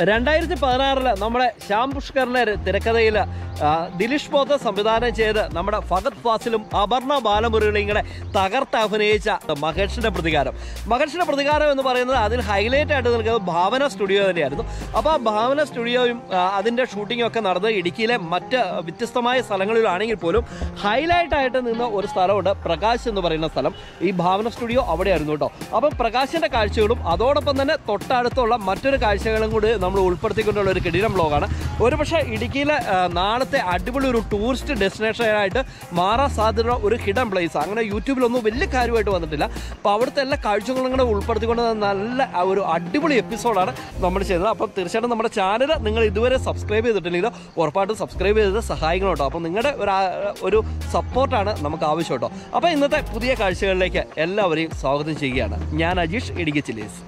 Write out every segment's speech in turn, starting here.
രണ്ടായിരത്തി പതിനാറില് നമ്മുടെ ശ്യാം പുഷ്കറിന്റെ തിരക്കഥയിൽ ദിലീഷ് പോത്ത സംവിധാനം ചെയ്ത് നമ്മുടെ ഫഗത് ഫാസിലും അപർണ ബാലമുരളിയും ഇങ്ങനെ തകർത്ത് അഭിനയിച്ച മഹേഷിന്റെ പ്രതികാരം മഹേഷിന്റെ പ്രതികാരം എന്ന് പറയുന്നത് അതിൽ ഹൈലൈറ്റ് ആയിട്ട് നിൽക്കുന്നത് ഭാവന സ്റ്റുഡിയോ തന്നെയായിരുന്നു അപ്പോൾ ആ ഭാവന സ്റ്റുഡിയോയും ആ, അതിന്റെ ഷൂട്ടിങ്ങും ഒക്കെ നടന്നത് ഇടുക്കിയിലെ മറ്റ് വ്യത്യസ്തമായ സ്ഥലങ്ങളിലാണെങ്കിൽ പോലും ഹൈലൈറ്റ് ആയിട്ട് നിന്ന ഒരു സ്ഥലമുണ്ട് പ്രകാശ് എന്ന് പറയുന്ന സ്ഥലം ഈ ഭാവന സ്റ്റുഡിയോ അവിടെയായിരുന്നു കേട്ടോ അപ്പം പ്രകാശിന്റെ കാഴ്ചകളും അതോടൊപ്പം തന്നെ തൊട്ടടുത്തുള്ള മറ്റൊരു കാഴ്ചകളും കൂടി നമ്മൾ ഉൾപ്പെടുത്തിക്കൊണ്ടുള്ള ഒരു കിടിലം ബ്ലോഗാണ് ഒരുപക്ഷെ ഇടുക്കിയിലെ ആ, നാളത്തെ അടിപൊളി ഒരു ടൂറിസ്റ്റ് ഡെസ്റ്റിനേഷനായിട്ട് മാറാൻ സാധ്യതയുള്ള ഒരു ഹിഡൻ പ്ലേസ് അങ്ങനെ യൂട്യൂബിലൊന്നും വലിയ കാര്യമായിട്ട് വന്നിട്ടില്ല അപ്പോൾ അവിടുത്തെ എല്ലാ കാഴ്ചകളും കൂടെ ഉൾപ്പെടുത്തിക്കൊണ്ട് നല്ല ആ ഒരു അടിപൊളി എപ്പിസോഡാണ് നമ്മൾ ചെയ്യുന്നത് അപ്പം തീർച്ചയായിട്ടും നമ്മുടെ ചാനൽ നിങ്ങൾ ഇതുവരെ സബ്സ്ക്രൈബ് ചെയ്തിട്ടില്ലെങ്കിൽ ഉറപ്പായിട്ടും സബ്സ്ക്രൈബ് ചെയ്ത് സഹായിക്കണം കേട്ടോ അപ്പോൾ നിങ്ങളുടെ ഒരു ആ- ഒരു സപ്പോർട്ടാണ് നമുക്ക് ആവശ്യം കേട്ടോ അപ്പോൾ ഇന്നത്തെ പുതിയ കാഴ്ചകളിലേക്ക് എല്ലാവരെയും സ്വാഗതം ചെയ്യുകയാണ് ഞാൻ അജീഷ് ഇടുക്കി ചില്ലീസ്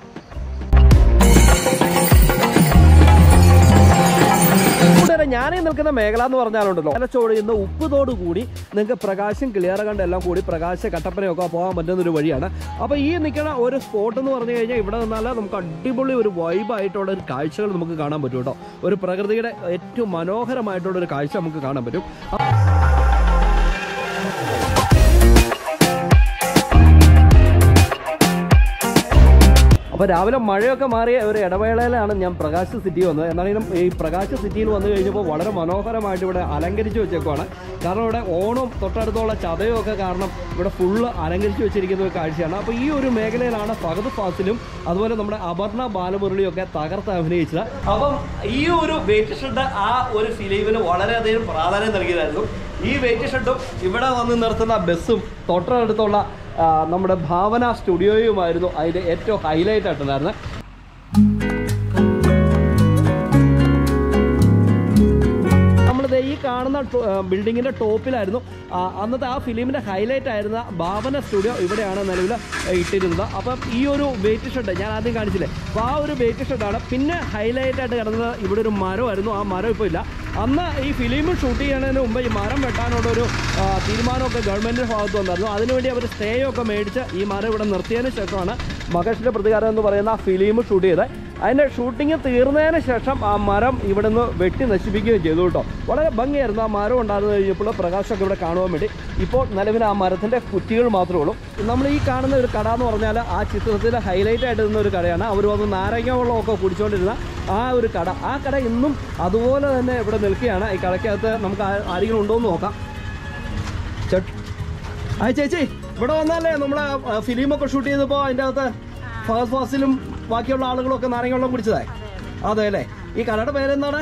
കൂട്ടുകാരെ ഞാനീ നിൽക്കുന്ന മേഖല എന്ന് പറഞ്ഞാലുണ്ടല്ലോ അലച്ചോട് ഇന്ന് ഉപ്പുതോട് കൂടി നിങ്ങൾക്ക് പ്രകാശം ക്ലിയർ കണ്ട് എല്ലാം കൂടി പ്രകാശ കട്ടപ്പനയൊക്കെ പോകാൻ പറ്റുന്ന ഒരു വഴിയാണ് അപ്പോൾ ഈ നിൽക്കുന്ന ഒരു സ്പോട്ട് എന്ന് പറഞ്ഞു കഴിഞ്ഞാൽ ഇവിടെ നിന്നാൽ നമുക്ക് അടിപൊളി ഒരു വൈബായിട്ടുള്ള ഒരു കാഴ്ചകൾ നമുക്ക് കാണാൻ പറ്റും കേട്ടോ ഒരു പ്രകൃതിയുടെ ഏറ്റവും മനോഹരമായിട്ടുള്ള ഒരു കാഴ്ച നമുക്ക് കാണാൻ പറ്റും അപ്പോൾ രാവിലെ മഴയൊക്കെ മാറിയ ഒരു ഇടവേളയിലാണ് ഞാൻ പ്രകാശ് സിറ്റി വന്നത് എന്നാണെങ്കിലും ഈ പ്രകാശ് സിറ്റിയിൽ വന്നു കഴിഞ്ഞപ്പോൾ വളരെ മനോഹരമായിട്ട് ഇവിടെ അലങ്കരിച്ച് വെച്ചേക്കുവാണ് കാരണം ഇവിടെ ഓണവും തൊട്ടടുത്തുള്ള ചതയും ഒക്കെ കാരണം ഇവിടെ ഫുള്ള് അലങ്കരിച്ച് വെച്ചിരിക്കുന്ന ഒരു കാഴ്ചയാണ് അപ്പോൾ ഈ ഒരു മേഖലയിലാണ് ഫഹദ് ഫാസിലും അതുപോലെ നമ്മുടെ അപർണ ബാലമുരളിയും ഒക്കെ തകർത്ത് അഭിനയിച്ചത് അപ്പം ഈ ഒരു വെയിറ്റ് ഷെഡ് ആ ഒരു ഫിലിമിന് വളരെയധികം പ്രാധാന്യം നൽകിയതായിരുന്നു ഈ വെയിറ്റ് ഷെഡും ഇവിടെ വന്ന് നിർത്തുന്ന ബസ്സും തൊട്ടടുത്തുള്ള ആ, നമ്മുടെ ഭാവന സ്റ്റുഡിയോയുമായിരുന്നു അതിൻ്റെ ഏറ്റവും ഹൈലൈറ്റ് ആയിട്ടുണ്ടായിരുന്നത് നമ്മളിത് ഈ കാണുന്ന ടോ- ആ, ബിൽഡിങ്ങിന്റെ ടോപ്പിലായിരുന്നു ആ, അന്നത്തെ ആ ഫിലിമിന്റെ ഹൈലൈറ്റ് ആയിരുന്ന ഭാവന സ്റ്റുഡിയോ ഇവിടെയാണ് നിലവിൽ ഇട്ടിരുന്നത് അപ്പം ഈ ഒരു വെയിറ്റ് ഷെഡ് ഞാൻ ആദ്യം കാണിച്ചില്ലേ അപ്പോൾ ആ ഒരു വെയിറ്റ് ഷെഡാണ് പിന്നെ ഹൈലൈറ്റ് ആയിട്ട് കിടന്നത് ഇവിടെ ഒരു മരമായിരുന്നു ആ മരം ഇപ്പോൾ ഇല്ല അന്ന് ഈ ഫിലിം ഷൂട്ട് ചെയ്യുന്നതിന് മുമ്പ് ഈ മരം വെട്ടാനുള്ള ഒരു ആ, തീരുമാനമൊക്കെ ഗവൺമെന്റിന്റെ ഭാഗത്ത് വന്നായിരുന്നു അതിനുവേണ്ടി അവർ സ്റ്റേ ഒക്കെ മേടിച്ച് ഈ മരം ഇവിടെ നിർത്തിയതിന് ശേഷമാണ് മകേഷിന്റെ പ്രതികാരം എന്ന് പറയുന്ന ആ ഫിലിം ഷൂട്ട് ചെയ്തത് അതിൻ്റെ ഷൂട്ടിങ് തീർന്നതിന് ശേഷം ആ മരം ഇവിടെ നിന്ന് വെട്ടി നശിപ്പിക്കുകയും ചെയ്തു കേട്ടോ വളരെ ഭംഗിയായിരുന്നു ആ മരം ഉണ്ടായിരുന്നു കഴിഞ്ഞപ്പോൾ പ്രകാശമൊക്കെ ഇവിടെ കാണുവാൻ വേണ്ടി ഇപ്പോൾ നിലവിൽ ആ മരത്തിൻ്റെ കുറ്റികൾ മാത്രമേ ഉള്ളൂ നമ്മൾ ഈ കാണുന്ന ഒരു കട എന്ന് പറഞ്ഞാൽ ആ ചിത്രത്തിൽ ഹൈലൈറ്റ് ആയിട്ട് നിന്ന ഒരു കടയാണ് അവർ വന്ന് നാരങ്ങ വെള്ളമൊക്കെ കുടിച്ചുകൊണ്ടിരുന്ന ആ ഒരു കട ആ കട ഇന്നും അതുപോലെ തന്നെ ഇവിടെ നിൽക്കുകയാണ് ഈ കടയ്ക്കകത്ത് നമുക്ക് ആ- ആരെങ്കിലും ഉണ്ടോ എന്ന് നോക്കാം ചേട്ട് ആ ചേച്ചി ഇവിടെ വന്നാലേ നമ്മളെ ആ, ഫിലിമൊക്കെ ഷൂട്ട് ചെയ്തപ്പോൾ അതിൻ്റെ അകത്ത് ഫഹദ് ഫാസിലും ബാക്കിയുള്ള ആളുകളൊക്കെ നാരങ്ങ വെള്ളം കുടിച്ചതായി അതെ അല്ലേ ഈ കടയുടെ പേരെന്താണ്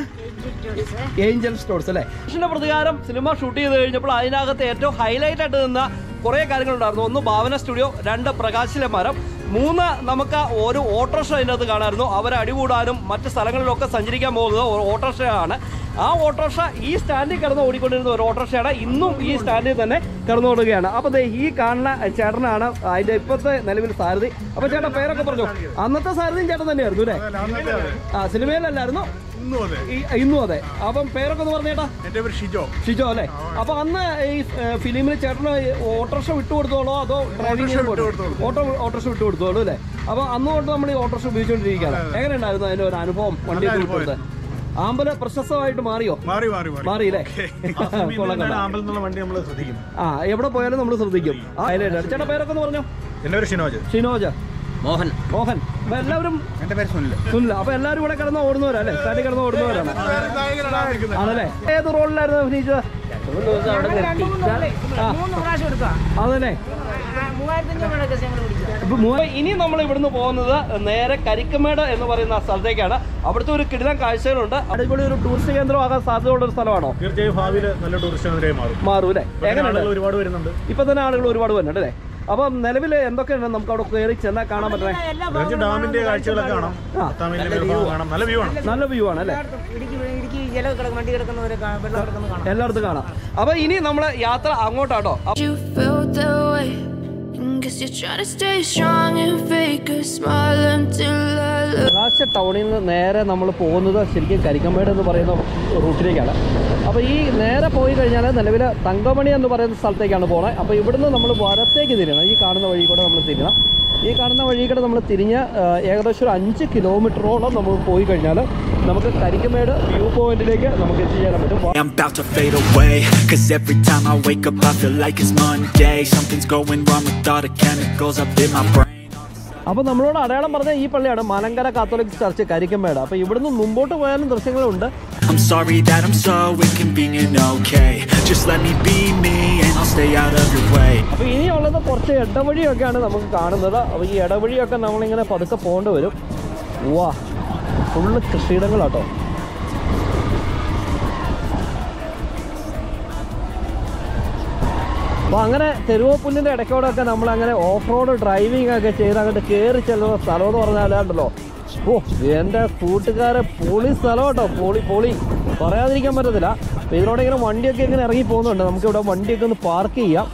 ഏഞ്ചൽ സ്റ്റോർസ് അല്ലേ കൃഷ്ണന്റെ പ്രതികാരം സിനിമ ഷൂട്ട് ചെയ്ത് കഴിഞ്ഞപ്പോൾ അതിനകത്ത് ഏറ്റവും ഹൈലൈറ്റ് ആയിട്ട് നിന്ന കുറേ കാര്യങ്ങളുണ്ടായിരുന്നു ഒന്ന് ഭാവന സ്റ്റുഡിയോ രണ്ട് പ്രകാശിലെ മരം മൂന്ന് നമുക്ക് ഒരു ഓട്ടോറിക്ഷ അതിനകത്ത് കാണാമായിരുന്നു അവരെ അടികൂടാനും മറ്റ് സ്ഥലങ്ങളിലൊക്കെ സഞ്ചരിക്കാൻ പോകുന്നത് ഒരു ഓട്ടോറിക്ഷയാണ് ആ ഓട്ടോറിക്ഷ ഈ സ്റ്റാൻഡിൽ കിടന്ന് ഓടിക്കൊണ്ടിരുന്ന ഒരു ഓട്ടോറിക്ഷയാണ് ഇന്നും ഈ സ്റ്റാൻഡിൽ തന്നെ കിടന്നോടുകയാണ് അപ്പോൾ ദേ ഈ കാണുന്ന ചേട്ടനാണ് അതിന്റെ ഇപ്പോഴത്തെ നിലവിൽ സാരഥി അപ്പോൾ ചേട്ടാ പേരൊക്കെ പറഞ്ഞു അന്നത്തെ സാരഥിയും ചേട്ടൻ തന്നെയായിരുന്നു അല്ലേ ആ സിനിമയിലല്ലായിരുന്നു ഇന്നും അതെ ഈ- ഇന്നും അതെ അപ്പം പേരൊക്കെ ഒന്ന് പറഞ്ഞേട്ടാ എന്റെ പേര് ഷിജോ ഷിജോ അല്ലേ അപ്പൊ അന്ന് ഈ ഏഹ്, ഫിലിമിന് ചേട്ടന് ഓട്ടോറിക്ഷ വിട്ടുകൊടുത്തോളോ അതോ ഡ്രൈവിംഗ് ഓട്ടോറിക്ഷ വിട്ടുകൊടുത്തോളൂ. ഓട്ടോ ഓട്ടോറിക്ഷ വിട്ടുകൊടുത്തോളൂ അല്ലേ അപ്പൊ അന്ന് തൊട്ട് നമ്മൾ ഈ ഓട്ടോറിക്ഷ ഉപയോഗിച്ചുകൊണ്ടിരിക്കുകയാണ് എങ്ങനെ ഉണ്ടായിരുന്നു അതിന്റെ ഒരു അനുഭവം വണ്ടി നല്ല വിട്ടുകൊടുത്ത് ആമ്പല് പ്രശസ്തമായിട്ട് മാറിയോ മാറി മാറി മാറി മാറിയില്ലേ സിനിമയിൽ കൊള്ളാം, നിന്നാണ് കൊള്ളാം. ആമ്പൽ എന്നുള്ള വണ്ടി നമ്മൾ ശ്രദ്ധിക്കും ആ എവിടെ പോയാലും നമ്മൾ ശ്രദ്ധിക്കും ആ ഹൈലൈറ്റ് ചേട്ടാ പേരൊക്കെ ഒന്ന് പറഞ്ഞോ എന്റെ പേര് ഷിനോജ് ഷിനോജ് മോഹൻ മോഹൻ അപ്പൊ എല്ലാവരും എന്റെ പേര് സുനിൽ സുനില അപ്പൊ എല്ലാവരും ഇവിടെ കിടന്ന് ഓടുന്നവരാ അല്ലേ സ്റ്റാൻഡിൽ കിടന്ന് ഓടുന്നവരാണ് ആണല്ലേ ഏത് റോഡിലായിരുന്നു അഭിനയിച്ചത് ആ. അതല്ലേ ഇപ്പൊ മൂ- ഇനി നമ്മൾ ഇവിടുന്ന് പോകുന്നത് നേരെ കരിക്കമേട് എന്ന് പറയുന്ന സ്ഥലത്തേക്കാണ് അവിടുത്തെ ഒരു കിടിലൻ കാഴ്ചകളുണ്ട് അടിപൊളി ഒരു ടൂറിസ്റ്റ് കേന്ദ്രമാകാൻ സാധ്യതയുള്ള ഒരു സ്ഥലമാണോ തീർച്ചയായും ഭാവിയിൽ നല്ല ടൂറിസ്റ്റ് കേന്ദ്രമായി മാറും മാറും അല്ലേ ഇപ്പൊ തന്നെ എങ്ങനെയുണ്ട് ആളുകൾ ഒരുപാട് വരുന്നുണ്ട് ഇപ്പൊ തന്നെ ആളുകൾ ഒരുപാട് വരുന്നുണ്ട് അല്ലേ അപ്പം നിലവിൽ എന്തൊക്കെയാണ് നമുക്ക് അവിടെ കയറി ചെന്നാൽ കാണാൻ പറ്റണേ കുറച്ച് ഡാമിന്റെ കാഴ്ചകളൊക്കെ കാണാം ആ. പത്താമിന്റെ ഒരു ഭാഗം കാണാം നല്ല വ്യൂ ആണ് നല്ല വ്യൂ ആണ് അല്ലേ ഇടുക്കി ഇടുക്കി ജല കിടക്കുന്ന വണ്ടി കിടക്കുന്നവരെ കാണാം വെള്ളം കിടക്കുന്നത് കാണാം എല്ലായിടത്തും കാണാം അപ്പൊ ഇനി നമ്മള് യാത്ര അങ്ങോട്ടാട്ടോ You felt that way. And guess you're trying to stay strong and fake a smile until I look. Last ടൗണിൽ നിന്ന് നേരെ നമ്മൾ പോകുന്നത് ശരിക്കും കരിക്കമ്പേട് എന്ന് പറയുന്ന റൂട്ടിലേക്കാണ് അപ്പോൾ ഈ നേരെ പോയി കഴിഞ്ഞാൽ നിലവിൽ തങ്കമണി എന്ന് പറയുന്ന സ്ഥലത്തേക്കാണ് പോകുന്നത് അപ്പോൾ ഇവിടുന്ന് നമ്മൾ വരത്തേക്ക് തിരിയണം ഈ കാണുന്ന വഴി കൂടെ നമ്മൾ തിരിയണം ഈ കാണുന്ന വഴി കൂടെ നമ്മൾ തിരിഞ്ഞ് ആ, ഏകദേശം ഒരു അഞ്ച് കിലോമീറ്ററോളം നമ്മൾ പോയി കഴിഞ്ഞാൽ നമുക്ക് കരിക്കമേട് വ്യൂ പോയിന്റിലേക്ക് നമുക്ക് എത്തിച്ചേരാൻ പറ്റും I'm about to fade away Cause every time I wake up I feel like it's Monday Something's going wrong with all the chemicals up in my brain അപ്പോൾ നമ്മളോട് അടയാളം പറഞ്ഞ ഈ പള്ളിയാണ് മലങ്കര കാത്തോലിക് ചർച്ച് കരിക്കമ്പേട് അപ്പോൾ ഇവിടുന്ന് മുമ്പോട്ട് പോയാലും ദൃശ്യങ്ങളുണ്ട് I'm sorry that I'm so inconvenient, okay Just let me be me and I'll stay out of your way അപ്പോൾ ഇനിയുള്ളത് കുറച്ച് ഇടവഴിയൊക്കെയാണ് നമുക്ക് കാണുന്നത് അപ്പോൾ ഈ ഇടവഴിയൊക്കെ നമ്മളിങ്ങനെ പതുക്കെ പോകേണ്ടി വരും വാ ഫുള്ള് കൃഷിയിടങ്ങളാട്ടോ അപ്പോൾ അങ്ങനെ തെരുവപ്പുല്ലിൻ്റെ ഇടയ്ക്കോടൊക്കെ നമ്മൾ അങ്ങനെ ഓഫ് റോഡ് ഡ്രൈവിംഗ് ഒക്കെ ചെയ്ത് അങ്ങോട്ട് കയറി ചെല്ലുന്ന സ്ഥലം എന്ന് പറഞ്ഞാൽ ഉണ്ടല്ലോ ഓ എൻ്റെ കൂട്ടുകാരെ പൊളി സ്ഥലം കേട്ടോ പൊളി പൊളി പറയാതിരിക്കാൻ പറ്റത്തില്ല അപ്പോൾ ഇതിലൂടെ ഇങ്ങനെ വണ്ടിയൊക്കെ ഇങ്ങനെ ഇറങ്ങി പോകുന്നുണ്ട് നമുക്കിവിടെ വണ്ടിയൊക്കെ ഒന്ന് പാർക്ക് ചെയ്യാം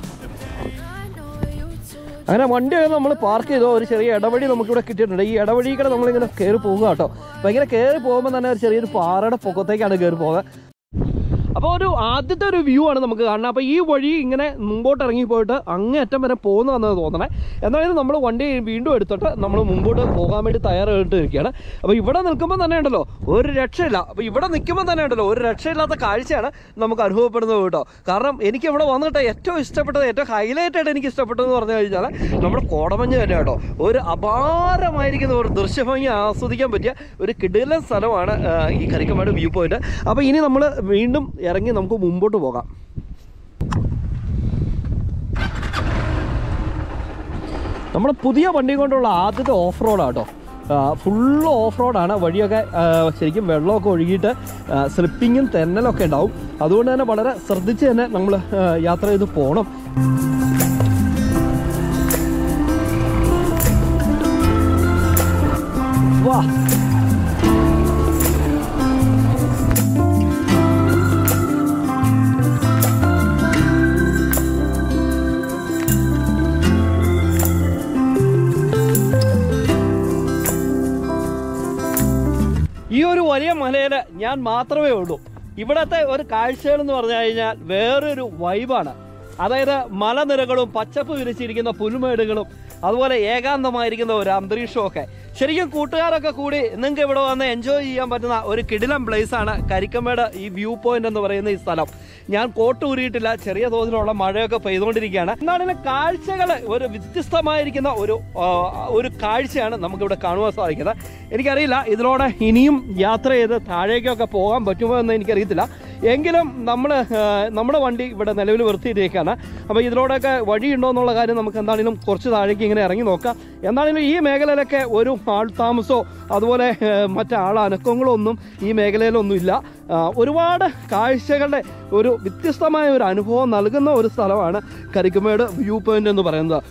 അങ്ങനെ വണ്ടിയൊക്കെ നമ്മൾ പാർക്ക് ചെയ്തോ ഒരു ചെറിയ ഇടവഴി നമുക്കിവിടെ കിട്ടിയിട്ടുണ്ട് ഈ ഇടവഴി കൂടെ നമ്മളിങ്ങനെ കയറി പോകുക കേട്ടോ അപ്പോൾ ഇങ്ങനെ കയറി പോകുമ്പോൾ തന്നെ ഒരു ചെറിയൊരു പാറയുടെ പൊക്കത്തേക്കാണ് കയറി പോകുന്നത് അപ്പോൾ ഒരു ആദ്യത്തെ ഒരു വ്യൂ ആണ് നമുക്ക് കാണുന്നത് അപ്പോൾ ഈ വഴി ഇങ്ങനെ മുമ്പോട്ട് ഇറങ്ങി പോയിട്ട് അങ്ങേയറ്റം വരെ പോകുന്നതെന്ന് തോന്നണേ എന്നാലും നമ്മൾ വണ്ടി വീണ്ടും എടുത്തിട്ട് നമ്മൾ മുമ്പോട്ട് പോകാൻ വേണ്ടി തയ്യാറായിട്ട് ഇരിക്കുകയാണ് അപ്പോൾ ഇവിടെ നിൽക്കുമ്പോൾ തന്നെ ഉണ്ടല്ലോ ഒരു രക്ഷയില്ല അപ്പോൾ ഇവിടെ നിൽക്കുമ്പോൾ തന്നെ ഉണ്ടല്ലോ ഒരു രക്ഷയില്ലാത്ത കാഴ്ചയാണ് നമുക്ക് അനുഭവപ്പെടുന്നത് കേട്ടോ കാരണം എനിക്ക് ഇവിടെ വന്നിട്ട് ഏറ്റവും ഇഷ്ടപ്പെട്ടത് ഏറ്റവും ഹൈലൈറ്റ് ആയിട്ട് എനിക്ക് ഇഷ്ടപ്പെട്ടതെന്ന് പറഞ്ഞു കഴിഞ്ഞാൽ നമ്മുടെ കോടമഞ്ഞ് തന്നെ കേട്ടോ ഒരു അപാരമായിരിക്കുന്ന ഒരു ദൃശ്യഭംഗി ആസ്വദിക്കാൻ പറ്റിയ ഒരു കിടിലൻ സ്ഥലമാണ് ആ, ഈ കരിക്കമാട് വ്യൂ പോയിന്റ് അപ്പോൾ ഇനി നമ്മൾ വീണ്ടും ഇറങ്ങി നമുക്ക് മുമ്പോട്ട് പോകാം നമ്മുടെ പുതിയ വണ്ടി കൊണ്ടുള്ള ആദ്യത്തെ ഓഫ് റോഡാണ് കേട്ടോ ഫുള്ള് ഓഫ് റോഡാണ് വഴിയൊക്കെ ആ, ശരിക്കും വെള്ളമൊക്കെ ഒഴുകിയിട്ട് സ്ലിപ്പിങ്ങും തെന്നലൊക്കെ ഉണ്ടാവും അതുകൊണ്ട് തന്നെ വളരെ ശ്രദ്ധിച്ച് തന്നെ നമ്മൾ യാത്ര ചെയ്ത് പോകണം വാ ഈ ഒരു വലിയ മലയിൽ ഞാൻ മാത്രമേ ഉള്ളൂ ഇവിടത്തെ ഒരു കാഴ്ചകൾ എന്ന് പറഞ്ഞു കഴിഞ്ഞാൽ വേറൊരു വൈബാണ് അതായത് മലനിരകളും പച്ചപ്പ് വിരിച്ചിരിക്കുന്ന പുൽമേടുകളും അതുപോലെ ഏകാന്തമായിരിക്കുന്ന ഒരു അന്തരീക്ഷമൊക്കെ ശരിക്കും കൂട്ടുകാരൊക്കെ കൂടി നിങ്ങൾക്ക് ഇവിടെ വന്ന് എൻജോയ് ചെയ്യാൻ പറ്റുന്ന ഒരു കിടിലം place ആണ് കരിക്കമ്മേട് ഈ വ്യൂ പോയിന്റ് എന്ന് പറയുന്ന ഈ സ്ഥലം ഞാൻ കോട്ട് ഊരിയിട്ടില്ല ചെറിയ തോതിലുള്ള മഴയൊക്കെ പെയ്തുകൊണ്ടിരിക്കുകയാണ് എന്നാലും കാഴ്ചകൾ ഒരു വ്യത്യസ്തമായിരിക്കുന്ന ഒരു ആ, ഒരു കാഴ്ചയാണ് നമുക്കിവിടെ കാണുവാൻ സാധിക്കുന്നത് എനിക്കറിയില്ല ഇതിലൂടെ ഇനിയും യാത്ര ചെയ്ത് താഴേക്കൊക്കെ പോകാൻ പറ്റുമോ എന്ന് എനിക്കറിയത്തില്ല എങ്കിലും നമ്മൾ നമ്മുടെ വണ്ടി ഇവിടെ നിലവിൽ നിർത്തിയിട്ടേക്കാണ് അപ്പോൾ ഇതിലൂടെയൊക്കെ വഴിയുണ്ടോ എന്നുള്ള കാര്യം നമുക്ക് എന്താണെങ്കിലും കുറച്ച് താഴേക്ക് ഇങ്ങനെ ഇറങ്ങി നോക്കാം എന്താണെങ്കിലും ഈ മേഖലയിലൊക്കെ ഒരു ആൾ താമസമോ അതുപോലെ ഏഹ്, മറ്റ് ആൾ അനക്കങ്ങളോ ഒന്നും ഈ മേഖലയിലൊന്നും ഇല്ല ആ, ഒരുപാട് കാഴ്ചകളുടെ ഒരു വ്യത്യസ്തമായ ഒരു അനുഭവം നൽകുന്ന ഒരു സ്ഥലമാണ് കരിക്കുമേട് വ്യൂ പോയിന്റ് എന്ന് പറയുന്നത്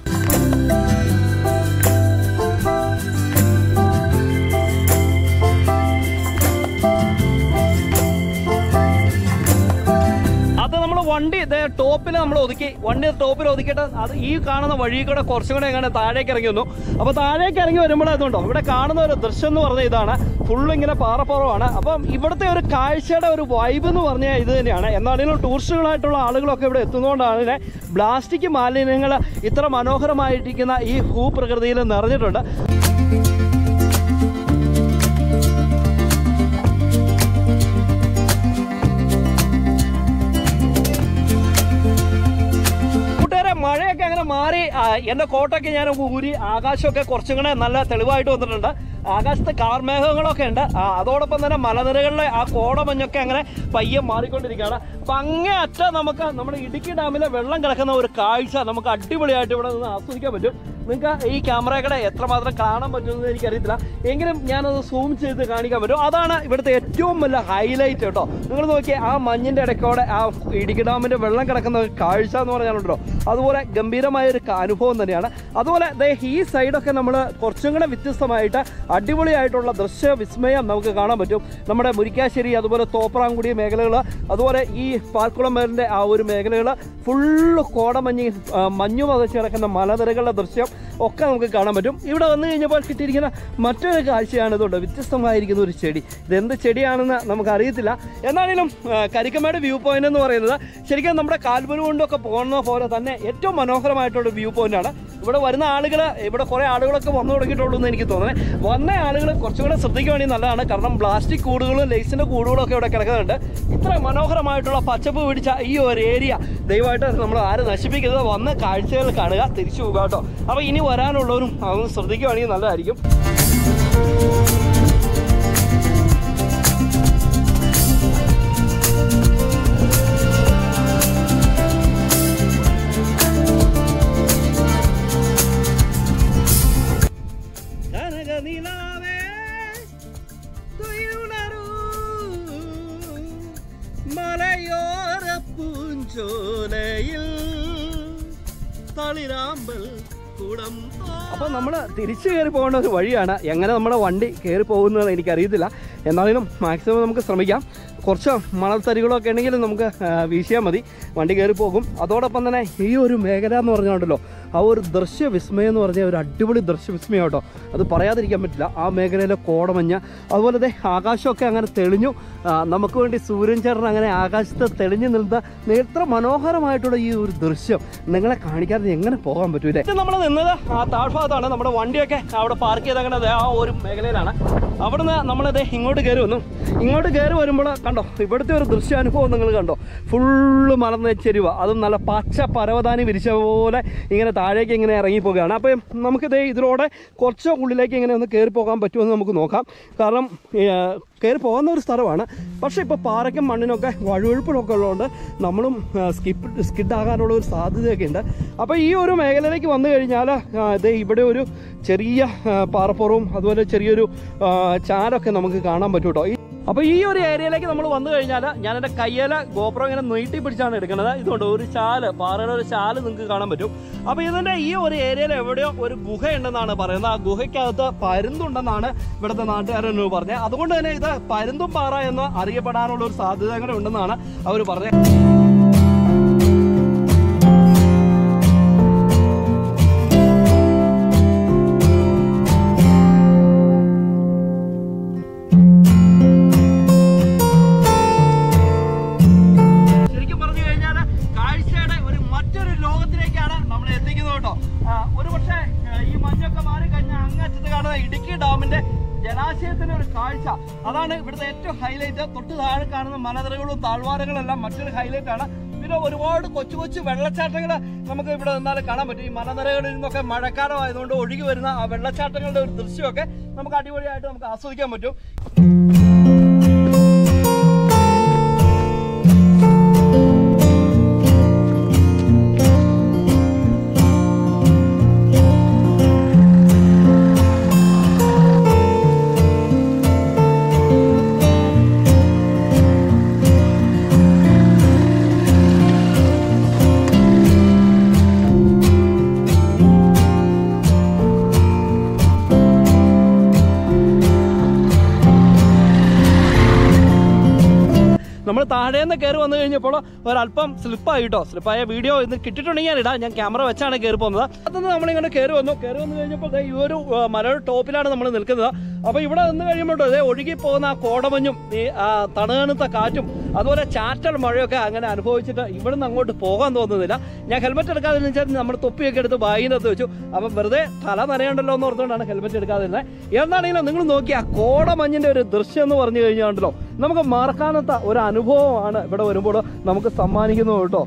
അത് നമ്മൾ വണ്ടി ടോപ്പിൽ നമ്മൾ ഒതുക്കി വണ്ടി ടോപ്പിൽ ഒതുക്കിയിട്ട് അത് ഈ കാണുന്ന വഴി കൂടെ കുറച്ചും കൂടെ എങ്ങനെ താഴേക്ക് ഇറങ്ങി വന്നു അപ്പോൾ താഴേക്ക് ഇറങ്ങി വരുമ്പോൾ അതുണ്ടോ ഇവിടെ കാണുന്ന ഒരു ദൃശ്യം എന്ന് പറഞ്ഞ ഇതാണ് ഫുള്ള് ഇങ്ങനെ പാറപ്പുറമാണ് അപ്പം ഇവിടുത്തെ ഒരു കാഴ്ചയുടെ ഒരു വൈബ് എന്ന് പറഞ്ഞാൽ ഇത് തന്നെയാണ് എന്നാണെങ്കിലും ടൂറിസ്റ്റുകളായിട്ടുള്ള ആളുകളൊക്കെ ഇവിടെ എത്തുന്നതുകൊണ്ടാണ് ഇതിനെ പ്ലാസ്റ്റിക് മാലിന്യങ്ങൾ ഇത്ര മനോഹരമായിട്ടിരിക്കുന്ന ഈ ഭൂപ്രകൃതിയിൽ നിറഞ്ഞിട്ടുണ്ട് കൂട്ടുകാരെ മഴയൊക്കെ അങ്ങനെ മാറി ആ, എന്റെ കോട്ടൊക്കെ ഞാൻ ഊരി ആകാശമൊക്കെ കുറച്ചും കൂടെ നല്ല തെളിവായിട്ട് വന്നിട്ടുണ്ട് ആകാശത്ത് കാർമേഘങ്ങളൊക്കെ ഉണ്ട് ആ, അതോടൊപ്പം തന്നെ മലനിരകളിലെ ആ കോടമഞ്ഞൊക്കെ അങ്ങനെ പയ്യെ മാറിക്കൊണ്ടിരിക്കുകയാണ് അപ്പൊ അങ്ങേ അറ്റം നമുക്ക് നമ്മുടെ ഇടുക്കി ഡാമിലെ വെള്ളം കിടക്കുന്ന ഒരു കാഴ്ച നമുക്ക് അടിപൊളിയായിട്ട് ഇവിടെ നിന്ന് ആസ്വദിക്കാൻ പറ്റും നിങ്ങൾക്ക് ഈ ക്യാമറയുടെ എത്രമാത്രം കാണാൻ പറ്റുമെന്ന് എനിക്കറിയത്തില്ല എങ്കിലും ഞാനത് സൂം ചെയ്ത് കാണിക്കാൻ പറ്റും അതാണ് ഇവിടുത്തെ ഏറ്റവും വലിയ ഹൈലൈറ്റ് കേട്ടോ നിങ്ങൾ നോക്കിയേ ആ മഞ്ഞിൻ്റെ ഇടയ്ക്കോടെ ആ ഇടുക്കി ഡാമിൻ്റെ വെള്ളം കിടക്കുന്ന ഒരു കാഴ്ച എന്ന് പറഞ്ഞാലുണ്ടല്ലോ അതുപോലെ ഗംഭീരമായ ഒരു ക- അനുഭവം തന്നെയാണ് അതുപോലെ ദേ ഈ സൈഡൊക്കെ നമ്മൾ കുറച്ചും കൂടെ വ്യത്യസ്തമായിട്ട് അടിപൊളിയായിട്ടുള്ള ദൃശ്യ വിസ്മയം നമുക്ക് കാണാൻ പറ്റും നമ്മുടെ മുരിക്കാശ്ശേരി അതുപോലെ തോപ്രാങ്കുടി മേഖലകൾ അതുപോലെ ഈ പാൽക്കുളം മേലിൻ്റെ ആ ഒരു മേഖലകൾ ഫുള്ള് കോടമഞ്ഞ് ആ, മഞ്ഞു പതച്ച് കിടക്കുന്ന മലനിരകളുടെ ദൃശ്യം ഒക്കെ നമുക്ക് കാണാൻ പറ്റും ഇവിടെ വന്നു കഴിഞ്ഞപ്പോൾ കിട്ടിയിരിക്കുന്ന മറ്റൊരു കാഴ്ചയാണ് ഇതുണ്ട് വ്യത്യസ്തമായിരിക്കുന്ന ഒരു ചെടി ഇതെന്ത് ചെടിയാണെന്ന് നമുക്ക് അറിയത്തില്ല എന്നാണെങ്കിലും ആ, കരിക്കമ്മയുടെ വ്യൂ പോയിന്റ് എന്ന് പറയുന്നത് ശരിക്കും നമ്മുടെ കാൽബുരു കൊണ്ടൊക്കെ പോകുന്ന പോലെ തന്നെ ഏറ്റവും മനോഹരമായിട്ടുള്ള വ്യൂ പോയിന്റ് ആണ് ഇവിടെ വരുന്ന ആളുകൾ ഇവിടെ കുറേ ആളുകളൊക്കെ വന്നു തുടങ്ങിയിട്ടുള്ളൂ എന്ന് എനിക്ക് തോന്നുന്നത് വന്ന ആളുകൾ കുറച്ചുകൂടെ ശ്രദ്ധിക്കുകയാണെങ്കിൽ നല്ലതാണ് കാരണം പ്ലാസ്റ്റിക് കൂടുകളും ലേസിൻ്റെ കൂടുകളും ഒക്കെ ഇവിടെ കിടക്കുന്നുണ്ട് ഇത്ര മനോഹരമായിട്ടുള്ള പച്ചപ്പ് പിടിച്ച ഈ ഒരു ഏരിയ ദയവായിട്ട് നമ്മൾ ആരും നശിപ്പിക്കരുത് വന്ന് കാഴ്ചകൾ കാണുക തിരിച്ചു പോകുക കേട്ടോ അപ്പോൾ ഇനി വരാനുള്ളവരും അതൊന്ന് ശ്രദ്ധിക്കുകയാണെങ്കിൽ നല്ലതായിരിക്കും കനകനിലാവേ, തുയിലുണരൂ, മലയോര പൂഞ്ചോലയിൽ തളിരാമ്പൽ കൂടം അപ്പൊ നമ്മൾ തിരിച്ചു കയറി പോകേണ്ട ഒരു വഴിയാണ് എങ്ങനെ നമ്മുടെ വണ്ടി കയറി പോകുന്നത് എനിക്കറിയത്തില്ല എന്നാലും മാക്സിമം നമുക്ക് ശ്രമിക്കാം കുറച്ച് മണൽത്തരികളൊക്കെ ഉണ്ടെങ്കിലും നമുക്ക് ആ, വീശിയാൽ മതി വണ്ടി കയറി പോകും അതോടൊപ്പം തന്നെ ഈ ഒരു മേഖല എന്ന് പറഞ്ഞുകൊണ്ടല്ലോ ആ ഒരു ദൃശ്യ വിസ്മയം എന്ന് പറഞ്ഞാൽ ഒരു അടിപൊളി ദൃശ്യ വിസ്മയം കേട്ടോ അത് പറയാതിരിക്കാൻ പറ്റില്ല ആ മേഖലയിലെ കോടമഞ്ഞ അതുപോലെ ദേ ആകാശമൊക്കെ അങ്ങനെ തെളിഞ്ഞു ആ, നമുക്ക് വേണ്ടി സൂര്യൻ ചേട്ടൻ അങ്ങനെ ആകാശത്ത് തെളിഞ്ഞു നിന്ന എത്ര മനോഹരമായിട്ടുള്ള ഈ ഒരു ദൃശ്യം നിങ്ങളെ കാണിക്കാതെ എങ്ങനെ പോകാൻ പറ്റൂലേ ഇത് നമ്മൾ നിന്നത് ആ താഴ്ഭാഗത്താണ് നമ്മുടെ വണ്ടിയൊക്കെ അവിടെ പാർക്ക് ചെയ്തേക്കണത് ആ ഒരു മേഖലയിലാണ് അവിടുന്ന് നമ്മളത് ഇങ്ങോട്ട് കയറി വന്നു ഇങ്ങോട്ട് കയറി വരുമ്പോൾ കണ്ടോ ഇവിടുത്തെ ഒരു ദൃശ്യാനുഭവം നിങ്ങൾ കണ്ടോ ഫുള്ള് മലർന്ന ചെരുവ അതും നല്ല പച്ച പരവതാനി വിരിച്ച പോലെ ഇങ്ങനെ താഴേക്ക് ഇങ്ങനെ ഇറങ്ങി പോകുകയാണ് അപ്പം നമുക്കിത് ഇതിലൂടെ കുറച്ച് ഉള്ളിലേക്ക് ഇങ്ങനെ ഒന്ന് കയറി പോകാൻ പറ്റുമെന്ന് നമുക്ക് നോക്കാം കാരണം ഏർ, കയറി പോകുന്ന ഒരു സ്ഥലമാണ് പക്ഷേ ഇപ്പോൾ പാറയ്ക്കും മണ്ണിനൊക്കെ വഴുവഴുപ്പിനൊക്കെ ഉള്ളതുകൊണ്ട് നമ്മളും സ്കിപ്പ് സ്കിഡാകാനുള്ള ഒരു സാധ്യതയൊക്കെ ഉണ്ട് അപ്പോൾ ഈ ഒരു മേഖലയിലേക്ക് വന്നു കഴിഞ്ഞാൽ ഇത് ഇവിടെ ഒരു ചെറിയ ആ, പാറപ്പുറവും അതുപോലെ ചെറിയൊരു ആ, ചാലൊക്കെ നമുക്ക് കാണാൻ പറ്റും കേട്ടോ അപ്പോൾ ഈ ഒരു ഏരിയയിലേക്ക് നമ്മൾ വന്നു കഴിഞ്ഞാൽ ഞാൻ എൻ്റെ കയ്യിലെ ഗോപുരം ഇങ്ങനെ നീട്ടി പിടിച്ചാണ് എടുക്കുന്നത് ഇതുകൊണ്ട് ഒരു ചാല് പാറയുടെ ഒരു ചാല് നിങ്ങൾക്ക് കാണാൻ പറ്റും അപ്പോൾ ഇതിൻ്റെ ഈ ഒരു ഏരിയയിൽ എവിടെയോ ഒരു ഗുഹ ഉണ്ടെന്നാണ് പറയുന്നത് ആ ഗുഹയ്ക്കകത്ത് പരുന്തുണ്ടെന്നാണ് ഇവിടുത്തെ നാട്ടുകാരെന്നോട് പറഞ്ഞത് അതുകൊണ്ട് തന്നെ ഇത് പരുന്തും പാറ എന്ന് അറിയപ്പെടാനുള്ള ഒരു സാധ്യത കൂടെ ഉണ്ടെന്നാണ് അവർ പറഞ്ഞത് ശരിക്കും പറഞ്ഞു കഴിഞ്ഞാൽ കാഴ്ചയുടെ ഒരു മറ്റൊരു ലോകത്തിലേക്കാണ് നമ്മൾ എത്തിക്കുന്നത് കേട്ടോ ആ, ഒരു പക്ഷേ ആ, ഈ മഞ്ഞൊക്കെ മാറി കഴിഞ്ഞാൽ അങ്ങറ്റത്ത് കാണുന്ന ഇടുക്കി ഡാമിന്റെ ജലാശയത്തിന്റെ ഒരു കാഴ്ച അതാണ് ഇവിടുത്തെ ഏറ്റവും ഹൈലൈറ്റ് തൊട്ട് താഴെ കാണുന്ന മലനിരകളും താഴ്വാരങ്ങളും എല്ലാം മറ്റൊരു ഹൈലൈറ്റ് ആണ് പിന്നെ ഒരുപാട് കൊച്ചു കൊച്ചു വെള്ളച്ചാട്ടങ്ങൾ നമുക്ക് ഇവിടെ നിന്നാൽ കാണാൻ പറ്റും ഈ മലനിരകളിൽ നിന്നൊക്കെ മഴക്കാലം ആയതുകൊണ്ട് ഒഴുകി വരുന്ന ആ വെള്ളച്ചാട്ടങ്ങളുടെ ഒരു ദൃശ്യമൊക്കെ നമുക്ക് അടിപൊളിയായിട്ട് നമുക്ക് ആസ്വദിക്കാൻ പറ്റും നമ്മൾ താഴേന്ന് കയറി വന്നു കഴിഞ്ഞപ്പോൾ ഒരല്പം സ്ലിപ്പായി കേട്ടോ സ്ലിപ്പായ വീഡിയോ ഇന്ന് കിട്ടിയിട്ടുണ്ടെങ്കിൽ ഞാൻ ഇടാം ഞാൻ ക്യാമറ വെച്ചാണ് കയറി പോകുന്നത് അതുനിന്ന് നമ്മളിങ്ങനെ കയറി വന്നു കയറി വന്നു കഴിഞ്ഞപ്പോൾ ദേ ഈ ഒരു ആ, മലയുടെ ടോപ്പിലാണ് നമ്മൾ നിൽക്കുന്നത് അപ്പോൾ ഇവിടെ നിന്ന് കഴിയുമ്പോൾ ഇതേ ഒഴുകി പോകുന്ന ആ കോടമഞ്ഞും ഈ ആ, തണുതണുത്ത കാറ്റും അതുപോലെ ചാറ്റൽ മഴയൊക്കെ അങ്ങനെ അനുഭവിച്ചിട്ട് ഇവിടുന്ന് അങ്ങോട്ട് പോകാൻ തോന്നുന്നില്ല ഞാൻ ഹെൽമെറ്റ് എടുക്കാതെ വെച്ചാൽ നമ്മൾ തൊപ്പിയൊക്കെ എടുത്ത് ബാഗിനകത്ത് വെച്ചു അപ്പം വെറുതെ തല നനയണ്ടല്ലോ എന്ന് ഓർത്തുകൊണ്ടാണ് ഹെൽമെറ്റ് എടുക്കാതിരുന്നത് എന്താണെങ്കിലും നിങ്ങൾ നോക്കി ആ കോടമഞ്ഞിൻ്റെ ഒരു ദൃശ്യം എന്ന് പറഞ്ഞു കഴിഞ്ഞാണ്ടല്ലോ നമുക്ക് മറക്കാനത്ത ഒരു അനുഭവമാണ് ഇവിടെ വരുമ്പോൾ നമുക്ക് സമ്മാനിക്കുന്നത് കേട്ടോ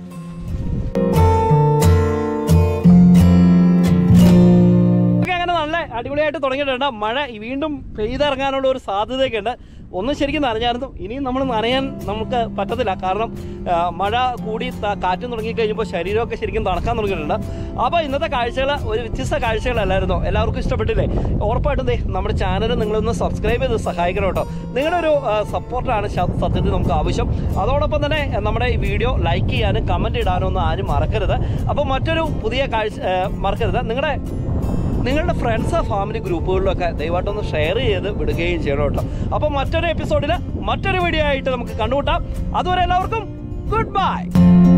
ഒക്കെ അങ്ങനെ നല്ല അടിപൊളിയായിട്ട് തുടങ്ങിയിട്ടുണ്ട് മഴ വീണ്ടും പെയ്തിറങ്ങാനുള്ള ഒരു സാധ്യതയൊക്കെ ഉണ്ട് ഒന്നും ശരിക്കും നനഞ്ഞായിരുന്നു ഇനിയും നമ്മൾ നനയാൻ നമുക്ക് പറ്റത്തില്ല കാരണം ആ, മഴ കൂടി ത- കാറ്റും തുടങ്ങി കഴിയുമ്പോൾ ശരീരമൊക്കെ ശരിക്കും തണക്കാൻ തുടങ്ങിയിട്ടുണ്ട് അപ്പോൾ ഇന്നത്തെ കാഴ്ചകൾ ഒരു വ്യത്യസ്ത കാഴ്ചകളല്ലായിരുന്നോ എല്ലാവർക്കും ഇഷ്ടപ്പെട്ടില്ലേ ഉറപ്പായിട്ടും ദേ നമ്മുടെ ചാനൽ നിങ്ങളൊന്ന് സബ്സ്ക്രൈബ് ചെയ്ത് സഹായിക്കണം കേട്ടോ നിങ്ങളുടെ ഒരു സപ്പോർട്ടാണ് സത്യത്തിൽ നമുക്ക് ആവശ്യം അതോടൊപ്പം തന്നെ നമ്മുടെ ഈ വീഡിയോ ലൈക്ക് ചെയ്യാനും കമൻറ്റ് ഇടാനും ഒന്നും ആരും മറക്കരുത് അപ്പോൾ മറ്റൊരു പുതിയ കാഴ്ച ആ, മറക്കരുത് നിങ്ങളുടെ നിങ്ങളുടെ ഫ്രണ്ട്സ് ഫാമിലി ഗ്രൂപ്പുകളിലൊക്കെ ദയവായിട്ടൊന്ന് ഷെയർ ചെയ്ത് വിടുകയും ചെയ്യണം കേട്ടോ അപ്പോൾ മറ്റൊരു എപ്പിസോഡിൽ മറ്റൊരു വീഡിയോ ആയിട്ട് നമുക്ക് കണ്ടുമുട്ടാം അതുവരെ എല്ലാവർക്കും ഗുഡ് ബൈ